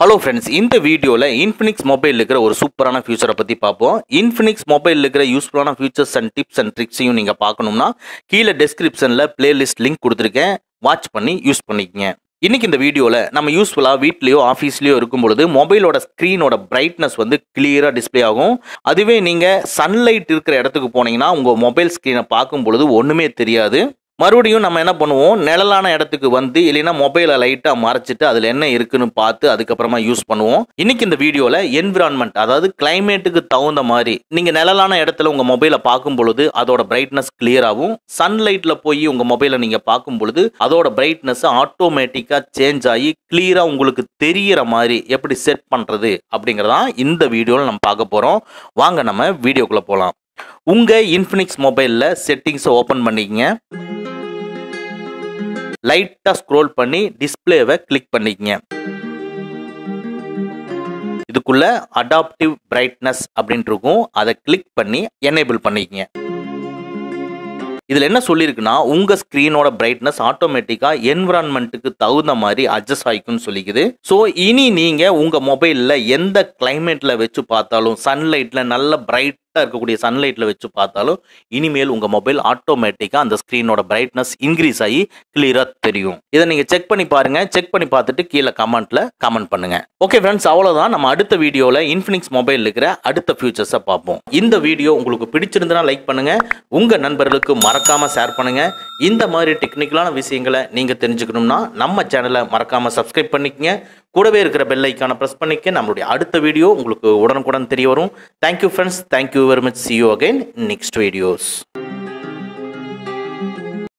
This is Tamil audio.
ஹலோ ஃப்ரெண்ட்ஸ் இந்த வீடியோவில் இன்ஃபினிக்ஸ் மொபைல் இருக்கிற ஒரு சூப்பரான ஃபியூச்சரை பற்றி பார்ப்போம் இன்ஃபினிக்ஸ் மொபைல் இருக்கிற யூஸ்ஃபுல்லான ஃபியூச்சர்ஸ் அண்ட் டிப்ஸ் அண்ட் ட்ரிக்ஸையும் நீங்கள் பார்க்கணும்னா கீழே டெஸ்கிரிப்ஷனில் பிளேலிஸ்ட் லிங்க் கொடுத்துருக்கேன் வாட்ச் பண்ணி யூஸ் பண்ணிக்கங்க இன்னைக்கு இந்த வீடியோவில் நம்ம யூஸ்ஃபுல்லாக வீட்லேயோ ஆஃபீஸ்லேயோ இருக்கும் பொழுது மொபைலோட ஸ்க்ரீனோட பிரைட்னஸ் வந்து கிளியராக டிஸ்ப்ளே ஆகும் அதுவே நீங்கள் சன்லைட் இருக்கிற இடத்துக்கு போனீங்கன்னா உங்கள் மொபைல் ஸ்க்ரீனை பார்க்கும் பொழுது ஒன்றுமே தெரியாது மறுபடியும் நம்ம என்ன பண்ணுவோம் நிழலான இடத்துக்கு வந்து இல்லைன்னா மொபைலை லைட்டாக மறைச்சிட்டு அதில் என்ன இருக்குன்னு பார்த்து அதுக்கப்புறமா யூஸ் பண்ணுவோம் இன்னைக்கு இந்த வீடியோவில் என்விரான்மெண்ட் அதாவது கிளைமேட்டுக்கு தகுந்த மாதிரி நீங்கள் நிழலான இடத்துல உங்கள் மொபைலை பார்க்கும் பொழுது அதோட பிரைட்னஸ் கிளியர் ஆகும் சன்லைட்டில் போய் உங்கள் மொபைலை நீங்கள் பார்க்கும் பொழுது அதோட பிரைட்னஸ் ஆட்டோமேட்டிக்காக சேஞ்ச் ஆகி கிளியராக உங்களுக்கு தெரியிற மாதிரி எப்படி செட் பண்ணுறது அப்படிங்கிறதான் இந்த வீடியோவில் நம்ம பார்க்க போகிறோம் வாங்க நம்ம வீடியோக்குள்ளே போகலாம் உங்கள் இன்ஃபினிக்ஸ் மொபைலில் செட்டிங்ஸை ஓப்பன் பண்ணிக்கங்க லைட்டாக ஸ்க்ரோல் பண்ணி டிஸ்பிளேவை கிளிக் பண்ணிக்கங்க இதுக்குள்ள அடாப்டிவ் பிரைட்னஸ் அப்படின்ட்டு இருக்கும் அதை கிளிக் பண்ணி எனேபிள் பண்ணிக்கங்க இதில் என்ன சொல்லியிருக்குன்னா உங்கள் ஸ்க்ரீனோட பிரைட்னஸ் ஆட்டோமேட்டிக்காக என்விரான்மெண்ட்டுக்கு தகுந்த மாதிரி அட்ஜஸ்ட் ஆகிக்கும்னு சொல்லிக்குது ஸோ இனி நீங்கள் உங்கள் மொபைலில் எந்த கிளைமேட்டில் வச்சு பார்த்தாலும் சன்லைட்டில் நல்ல பிரைட்டாக இருக்கக்கூடிய சன்லைட்டில் வச்சு பார்த்தாலும் இனிமேல் உங்கள் மொபைல் ஆட்டோமேட்டிக்காக அந்த ஸ்க்ரீனோட பிரைட்னஸ் இன்க்ரீஸ் ஆகி கிளியராக தெரியும் இதை நீங்கள் செக் பண்ணி பாருங்கள் செக் பண்ணி பார்த்துட்டு கீழே கமெண்ட்டில் கமெண்ட் பண்ணுங்கள் ஓகே ஃப்ரெண்ட்ஸ் அவ்வளோதான் நம்ம அடுத்த வீடியோவில் இன்ஃபினிக்ஸ் மொபைல் இருக்கிற அடுத்த ஃபியூச்சர்ஸை பார்ப்போம் இந்த வீடியோ உங்களுக்கு பிடிச்சிருந்தனா லைக் பண்ணுங்கள் உங்கள் நண்பர்களுக்கு மறக்காமல் ஷேர் பண்ணுங்கள் இந்த மாதிரி டெக்னிக்கலான விஷயங்களை நீங்கள் தெரிஞ்சுக்கணும்னா நம்ம சேனலை மறக்காமல் சப்ஸ்கிரைப் பண்ணிக்கங்க கூடவே இருக்கிற பெல் ஐக்கானை ப்ரெஸ் பண்ணிக்க நம்மளுடைய அடுத்த வீடியோ உங்களுக்கு உடனுக்குடன் தெரிய வரும் thank you friends thank you very much see you again next videos